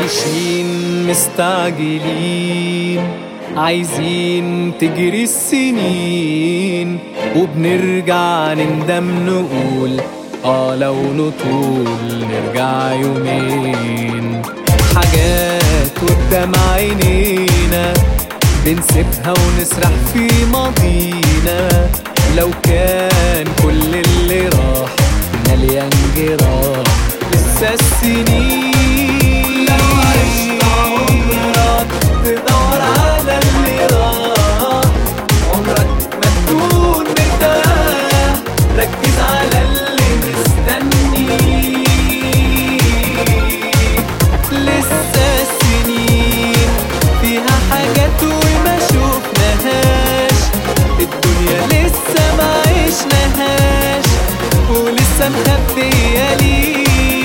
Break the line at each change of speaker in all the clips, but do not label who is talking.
عايشين مستعجلين عايزين تجري السنين وبنرجع نندم نقول اه لو نطول نرجع يومين حاجات قدام عينينا بنسيبها ونسرح في ماضينا لو كان كل اللي راح مليان جراح لسه السنين لو عشت عمرك تدور على اللي راح عمرك ما تكون مرتاح ركز على اللي مستنيك لسه السنين فيها حاجات وما شفناهاش الدنيا لسه ما عشناهاش ولسه مخبية ليك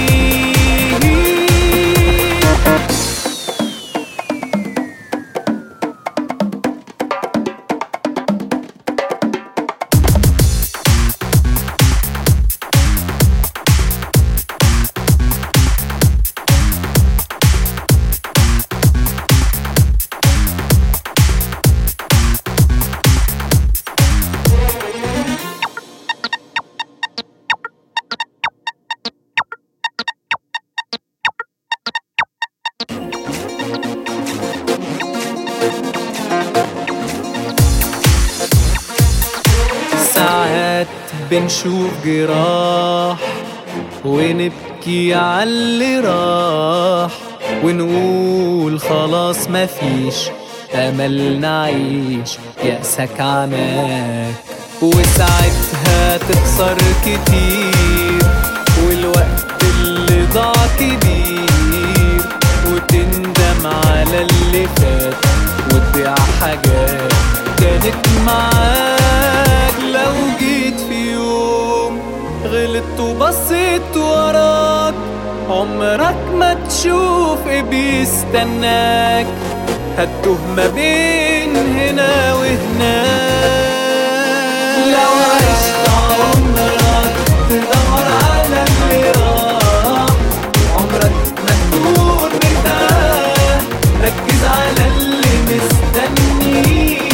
ساعات بنشوف جراح ونبكي على اللي راح ونقول خلاص مفيش امل نعيش يأسك عماك وساعتها تخسر كتير والوقت اللي ضاع كبير وتندم على اللي فات وتضيع حاجات كانت معاك لو جيت في يوم غلطت وبصيت وراك عمرك ما تشوف ايه بيستناك هتوه ما بين هنا وهناك لو عشت عمرك تدور على اللي راح عمرك ما تكون مرتاح ركز على اللي مستنيك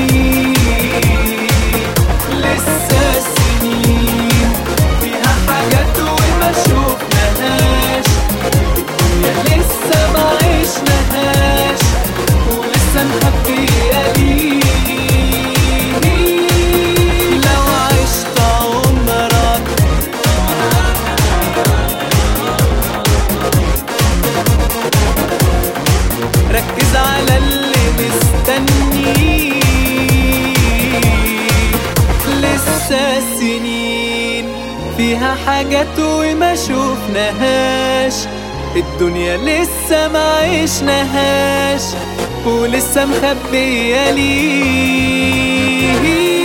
لسه سنين فيها حاجات وما شفناهاش الدنيا لسه ما عشناهاش ولسه مخبية ليك لو عشت عمرك ركز على اللي مستنيك لسه سنين فيها حاجات وما شفناهاش الدنيا لسه ما عشناهاش ولسه مخبية ليك